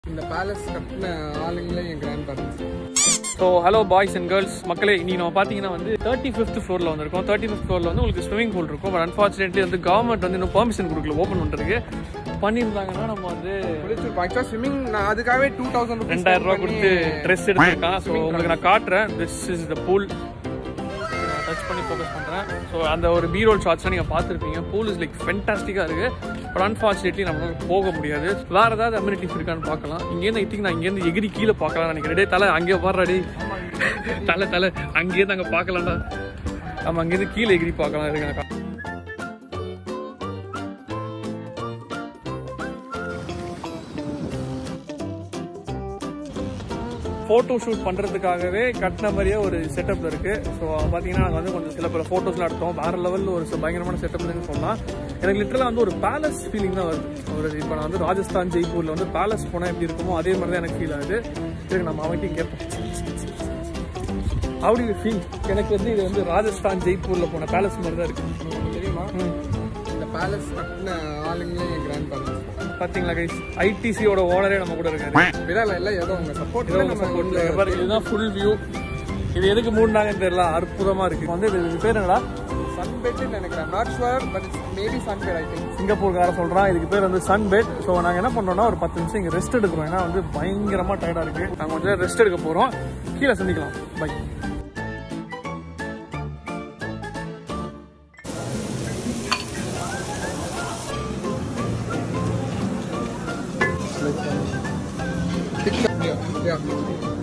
இந்த பேலஸ் கட்டின ஆளுங்களே என் grandparents so hello boys and girls மக்களே இன்னைக்கு நம்ம பார்த்தீங்கன்னா வந்து தேர்ட்டி ஃபிஃப்த் ஃப்ளோரில் வந்திருக்கோம் தேர்ட்டி ஃபிஃப்த் ஃப்ளோரில் வந்து உங்களுக்கு ஸ்விமிங் பூல் இருக்கும் பட் அன்ஃபார்ச்சுனேட்லி வந்து கவர்மெண்ட் வந்து இன்னும் பெர்மிஷன் கொடுக்கல ஓப்பன் பண்ணுறதுக்கு பண்ணியிருந்தாங்கன்னா நம்ம வந்து பிடிச்சிருப்போம் ஆக்சுவலாக ஸ்விம்மிங் நான் அதுக்காகவே டூ தௌசண்ட் ரெண்டாயிரம் ரூபா கொடுத்து ட்ரெஸ் எடுத்திருக்கான் ஸோ உங்களுக்கு நான் காட்டுறேன் திஸ் இஸ் த பூல் நான் டச் பண்ணி ஃபோக்கஸ் பண்ணுறேன் ஸோ அந்த ஒரு பீரோல் ஷாட்ஸ்லாம் நீங்கள் பார்த்துருப்பீங்க பூல் இஸ் லைக் ஃபென்டாஸ்டிக்காக இருக்குது பட் அன்ஃபார்ச்சுனேட்லி நம்மளால போக முடியாது வேறு ஏதாவது அம்யூனிட்டிஸ் இருக்கான்னு பார்க்கலாம் இங்கேருந்து ஐ திங்க் நான் இங்கேருந்து எகிரி கீழே பார்க்கலாம் நினைக்கிறேன் டேய் தலை அங்கே பாடுறாடி தலை தலை அங்கேருந்து அங்கே பார்க்கலாம்டா நம்ம அங்கேருந்து கீழே எகிரி பார்க்கலாம் இருக்கு எனக்கு ஃபோட்டோ ஷூட் பண்ணுறதுக்காகவே கட்டின மாதிரியே ஒரு செட்டப்பில் இருக்குது ஸோ பார்த்தீங்கன்னா நாங்கள் வந்து கொஞ்சம் சில பல ஃபோட்டோஸ்லாம் எடுத்தோம் வேறு லெவலில் ஒரு ச- பயங்கரமான செட்டப்னு சொல்லலாம் எனக்கு லிட்டரலாக வந்து ஒரு பேலஸ் ஃபீலிங் தான் வருது ஒரு இப்போ நான் வந்து ராஜஸ்தான் ஜெய்ப்பூரில் வந்து பேலஸ் போனால் எப்படி இருக்குமோ அதே மாதிரி தான் எனக்கு ஃபீல் ஆகுது சரி நம்ம அவன்கிட்ட கேட்போம் அப்படி ஃபீல் எனக்கு வந்து இது வந்து ராஜஸ்தான் ஜெய்ப்பூரில் போன பேலஸ் மாதிரி தான் இருக்குது தெரியுமா இந்த பேலஸ் கட்டின ஆளுங்களே என் கிராண்ட் பேரண்ட்ஸ் பார்த்தீங்களா கைஸ் ஐடிசியோட ஓனரே நம்ம கூட இருக்காரு விடால இல்லை ஏதோ உங்க சப்போர்ட் இதோ உங்க support ல. இங்க பாருங்க, இதுதான் ஃபுல் வியூ இது எதுக்கு மூடினாங்கன்னு தெரியல அற்புதமா இருக்கு வந்து இது இது பேர் என்னடா சன்பெட்னு நினைக்கிறேன் not sure but it's maybe sunbed I think சிங்கப்பூர்கார சொல்றான் இதுக்கு பேர் வந்து சன் பெட் ஸோ நாங்க என்ன பண்றோம்னா ஒரு பத்து நிமிஷம் இங்க ரெஸ்ட் எடுக்கிறோம் ஏன்னா வந்து பயங்கரமா டயர்டா இருக்கு நாங்க கொஞ்சம் ரெஸ்ட் எடுக்க போறோம் கீழே சந்திக்கலாம் பை yeah, yeah.